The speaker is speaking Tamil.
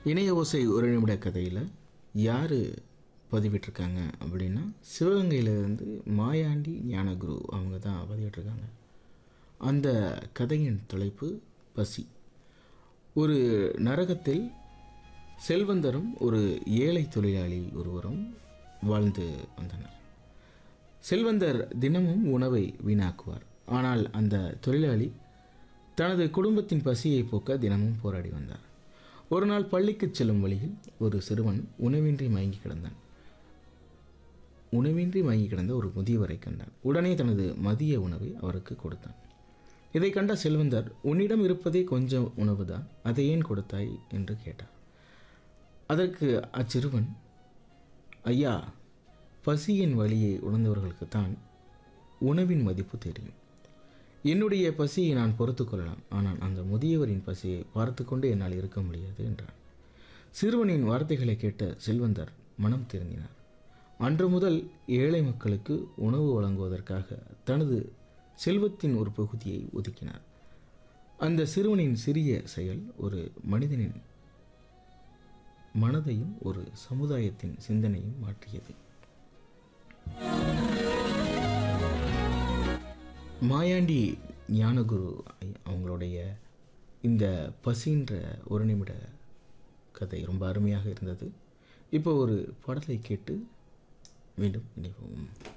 இணைய ஓசை ஒரு நிமிட கதையில் யார் பதிவிட்டிருக்காங்க அப்படின்னா சிவகங்கையிலேருந்து மாயாண்டி ஞானகுரு அவங்க தான் பதிவிட்டிருக்காங்க அந்த கதையின் தலைப்பு பசி ஒரு நரகத்தில் செல்வந்தரும் ஒரு ஏழை தொழிலாளி ஒருவரும் வாழ்ந்து வந்தனர் செல்வந்தர் தினமும் உணவை வீணாக்குவார் ஆனால் அந்த தொழிலாளி தனது குடும்பத்தின் பசியை போக்க தினமும் போராடி வந்தார் ஒரு நாள் பள்ளிக்கு செல்லும் வழியில் ஒரு சிறுவன் உணவின்றி மயங்கி கிடந்தான் உணவின்றி மயங்கி கிடந்த ஒரு முதியவரை கண்டான் உடனே தனது மதிய உணவை அவருக்கு கொடுத்தான் இதை கண்ட செல்வந்தர் உன்னிடம் இருப்பதே கொஞ்சம் உணவுதான் அதை ஏன் கொடுத்தாய் என்று கேட்டார் அதற்கு அச்சிறுவன் ஐயா பசியின் வழியை உணர்ந்தவர்களுக்குத்தான் உணவின் மதிப்பு தெரியும் என்னுடைய பசியை நான் பொறுத்து கொள்ளலாம் ஆனால் அந்த முதியவரின் பசியை பார்த்து கொண்டு என்னால் இருக்க முடியாது என்றான் சிறுவனின் வார்த்தைகளை கேட்ட செல்வந்தர் மனம் திருந்தினார் அன்று முதல் ஏழை மக்களுக்கு உணவு வழங்குவதற்காக தனது செல்வத்தின் ஒரு பகுதியை ஒதுக்கினார் அந்த சிறுவனின் சிறிய செயல் ஒரு மனிதனின் மனதையும் ஒரு சமுதாயத்தின் சிந்தனையும் மாற்றியது மாயாண்டி ஞானகுரு ஐ- அவங்களுடைய இந்த பசின்ற ஒரு நிமிட கதை ரொம்ப அருமையாக இருந்தது இப்போ ஒரு பாடலை கேட்டு மீண்டும் இணைவோம்